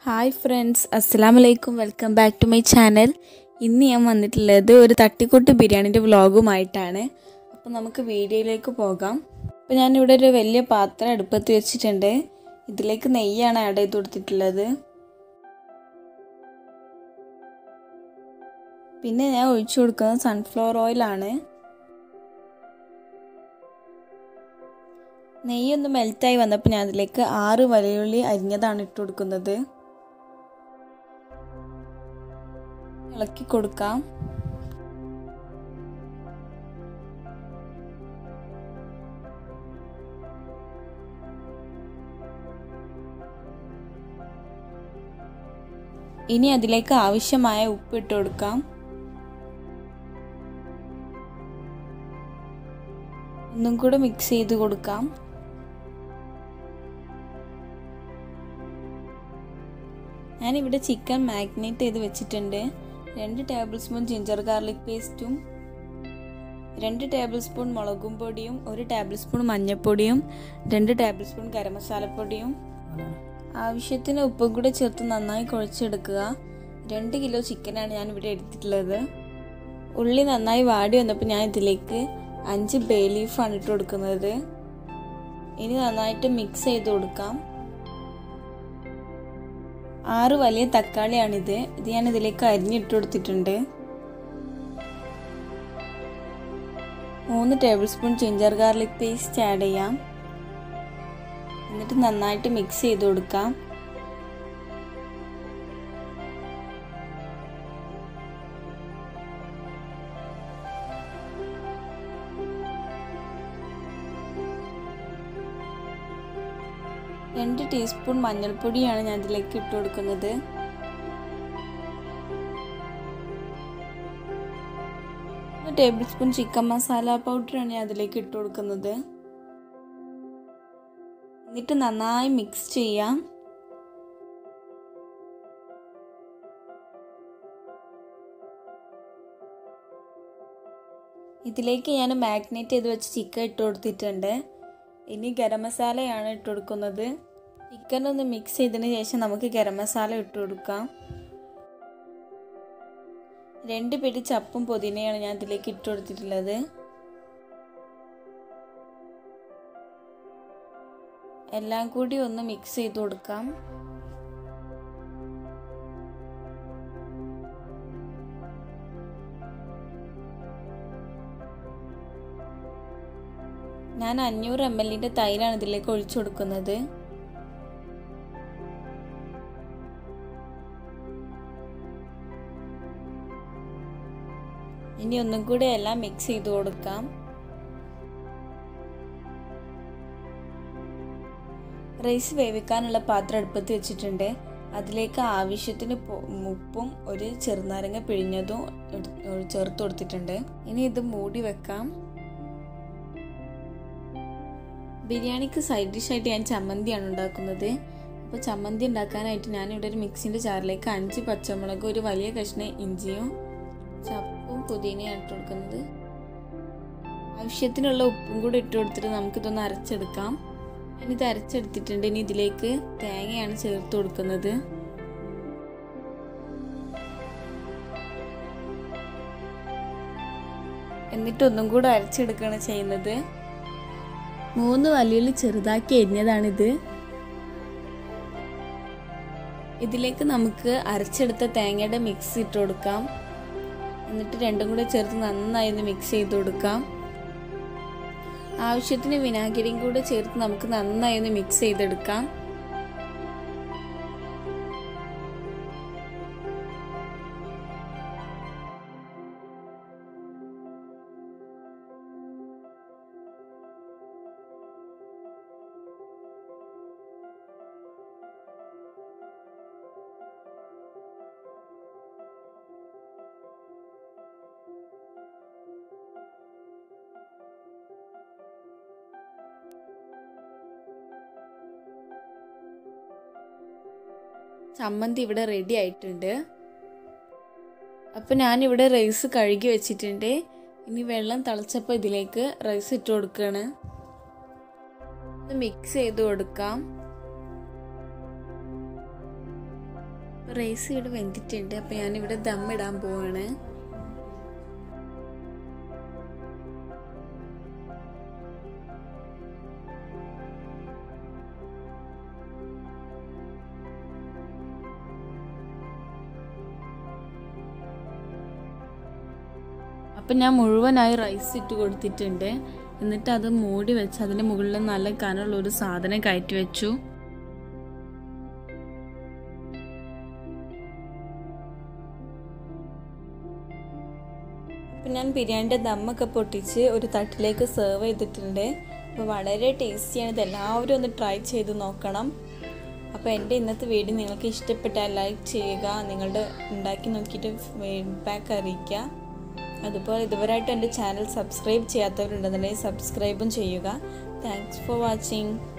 hi friends അസ്സാം വലൈക്കും welcome back to my channel ഇന്ന് ഞാൻ വന്നിട്ടുള്ളത് ഒരു തട്ടിക്കൂട്ട് ബിരിയാണിൻ്റെ വ്ളോഗുമായിട്ടാണ് അപ്പോൾ നമുക്ക് വീഡിയോയിലേക്ക് പോകാം അപ്പോൾ ഞാനിവിടെ ഒരു വലിയ പാത്രം അടുപ്പത്ത് വെച്ചിട്ടുണ്ട് ഇതിലേക്ക് നെയ്യാണ് ആഡ് ചെയ്ത് കൊടുത്തിട്ടുള്ളത് പിന്നെ ഞാൻ ഒഴിച്ചു കൊടുക്കുന്നത് സൺഫ്ലവർ ഓയിലാണ് നെയ്യൊന്ന് മെൽറ്റായി വന്നപ്പോൾ ഞാൻ അതിലേക്ക് ആറ് വലിയുള്ളി അരിഞ്ഞതാണ് ഇട്ട് കൊടുക്കുന്നത് ഇളക്കി കൊടുക്കാം ഇനി അതിലേക്ക് ആവശ്യമായ ഉപ്പ് ഇട്ട് കൊടുക്കാം ഒന്നും കൂടെ മിക്സ് ചെയ്ത് കൊടുക്കാം ഞാനിവിടെ ചിക്കൻ മാഗ്നേറ്റ് ചെയ്ത് വെച്ചിട്ടുണ്ട് രണ്ട് ടേബിൾ സ്പൂൺ ജിഞ്ചർ ഗാർലിക് പേസ്റ്റും രണ്ട് ടേബിൾ സ്പൂൺ മുളകും പൊടിയും ഒരു ടേബിൾ സ്പൂൺ മഞ്ഞൾപ്പൊടിയും രണ്ട് ടേബിൾ സ്പൂൺ ഗരം മസാലപ്പൊടിയും ആവശ്യത്തിന് ഉപ്പും കൂടെ ചേർത്ത് നന്നായി കുഴച്ചെടുക്കുക രണ്ട് കിലോ ചിക്കനാണ് ഞാൻ ഇവിടെ എടുത്തിട്ടുള്ളത് ഉള്ളി നന്നായി വാടി വന്നപ്പോൾ ഞാൻ ഇതിലേക്ക് അഞ്ച് ബേ ലീഫാണ് ഇട്ട് കൊടുക്കുന്നത് ഇനി നന്നായിട്ട് മിക്സ് ചെയ്ത് കൊടുക്കാം ആറ് വലിയ തക്കാളിയാണിത് ഇത് ഞാൻ ഇതിലേക്ക് അരിഞ്ഞിട്ട് കൊടുത്തിട്ടുണ്ട് മൂന്ന് tablespoon ginger garlic paste add ചെയ്യാം എന്നിട്ട് നന്നായിട്ട് മിക്സ് ചെയ്ത് കൊടുക്കാം രണ്ട് ടീസ്പൂൺ മഞ്ഞൾപ്പൊടിയാണ് ഞാൻ ഇതിലേക്ക് ഇട്ട് കൊടുക്കുന്നത് ഒരു ടേബിൾ സ്പൂൺ ചിക്കൻ മസാല പൗഡറാണ് ഞാൻ അതിലേക്ക് ഇട്ട് കൊടുക്കുന്നത് എന്നിട്ട് നന്നായി മിക്സ് ചെയ്യാം ഇതിലേക്ക് ഞാൻ മാഗ്നേറ്റ് ചെയ്ത് വെച്ച് ചിക്കൻ ഇട്ട് കൊടുത്തിട്ടുണ്ട് ഇനി ഗരം മസാലയാണ് ഇട്ട് കൊടുക്കുന്നത് ചിക്കൻ ഒന്ന് മിക്സ് ചെയ്തതിന് ശേഷം നമുക്ക് ഗരം മസാല ഇട്ട് കൊടുക്കാം രണ്ട് പിടി ചപ്പും പുതിനയാണ് ഞാൻ ഇതിലേക്ക് ഇട്ട് കൊടുത്തിട്ടുള്ളത് എല്ലാം കൂടി ഒന്ന് മിക്സ് ചെയ്ത് കൊടുക്കാം ഞാൻ അഞ്ഞൂറ് എം എല്ലിൻ്റെ തൈരാണ് ഇതിലേക്ക് ഒഴിച്ചു കൊടുക്കുന്നത് ഇനി ഒന്നും കൂടി എല്ലാം മിക്സ് ചെയ്ത് കൊടുക്കാം റൈസ് വേവിക്കാനുള്ള പാത്രം അടുപ്പത്ത് വെച്ചിട്ടുണ്ട് അതിലേക്ക് ആവശ്യത്തിന് ഉപ്പും ഒരു ചെറുനാരങ്ങ പിഴിഞ്ഞതും ചേർത്ത് കൊടുത്തിട്ടുണ്ട് ഇനി ഇത് മൂടി വെക്കാം ബിരിയാണിക്ക് സൈഡ് ഡിഷായിട്ട് ഞാൻ ചമ്മന്തിയാണ് ഉണ്ടാക്കുന്നത് അപ്പോൾ ചമ്മന്തി ഉണ്ടാക്കാനായിട്ട് ഞാനിവിടെ ഒരു മിക്സിൻ്റെ ജാറിലേക്ക് അഞ്ച് പച്ചമുളക് ഒരു വലിയ കഷ്ണം ഇഞ്ചിയും ചപ്പും പുതിനയും ഇട്ട് കൊടുക്കുന്നത് ആവശ്യത്തിനുള്ള ഉപ്പും കൂടി ഇട്ട് കൊടുത്തിട്ട് നമുക്കിതൊന്ന് അരച്ചെടുക്കാം ഞാനിത് അരച്ചെടുത്തിട്ടുണ്ട് ഇനി ഇതിലേക്ക് തേങ്ങയാണ് ചേർത്ത് കൊടുക്കുന്നത് എന്നിട്ട് ഒന്നും കൂടെ അരച്ചെടുക്കുകയാണ് ചെയ്യുന്നത് മൂന്ന് വലിയുള്ളി ചെറുതാക്കി എരിഞ്ഞതാണിത് ഇതിലേക്ക് നമുക്ക് അരച്ചെടുത്ത തേങ്ങയുടെ മിക്സ് ഇട്ട് കൊടുക്കാം എന്നിട്ട് രണ്ടും കൂടെ ചേർത്ത് നന്നായി ഒന്ന് മിക്സ് ചെയ്ത് കൊടുക്കാം ആവശ്യത്തിന് വിനാഗിരിയും കൂടെ ചേർത്ത് നമുക്ക് നന്നായി ഒന്ന് മിക്സ് ചെയ്തെടുക്കാം ചമ്മന്തി ഇവിടെ റെഡി ആയിട്ടുണ്ട് അപ്പോൾ ഞാനിവിടെ റൈസ് കഴുകി വെച്ചിട്ടുണ്ട് ഇനി വെള്ളം തിളച്ചപ്പോൾ ഇതിലേക്ക് റൈസ് ഇട്ട് കൊടുക്കുകയാണ് ഇത് മിക്സ് ചെയ്ത് കൊടുക്കാം റൈസ് ഇവിടെ വെന്തിട്ടുണ്ട് അപ്പോൾ ഞാനിവിടെ ദം ഇടാൻ പോവാണ് അപ്പം ഞാൻ മുഴുവനായി റൈസ് ഇട്ട് കൊടുത്തിട്ടുണ്ട് എന്നിട്ട് അത് മൂടി വെച്ച് അതിൻ്റെ മുകളിൽ നല്ല കനമുള്ള ഒരു സാധനം കയറ്റി വെച്ചു അപ്പം ഞാൻ ബിരിയാണിൻ്റെ ദമ്മൊക്കെ പൊട്ടിച്ച് ഒരു തട്ടിലേക്ക് സെർവ് ചെയ്തിട്ടുണ്ട് അപ്പോൾ വളരെ ടേസ്റ്റിയാണ് ഇത് എല്ലാവരും ഒന്ന് ട്രൈ ചെയ്ത് നോക്കണം അപ്പോൾ എൻ്റെ ഇന്നത്തെ വീഡിയോ നിങ്ങൾക്ക് ഇഷ്ടപ്പെട്ടാൽ ലൈക്ക് ചെയ്യുക നിങ്ങളുടെ ഉണ്ടാക്കി നോക്കിയിട്ട് ഫീഡ്ബാക്ക് അറിയിക്കുക അതുപോലെ ഇതുവരെയായിട്ട് എൻ്റെ ചാനൽ സബ്സ്ക്രൈബ് ചെയ്യാത്തവരുണ്ടെന്നുണ്ടെങ്കിൽ സബ്സ്ക്രൈബും ചെയ്യുക താങ്ക്സ് ഫോർ വാച്ചിങ്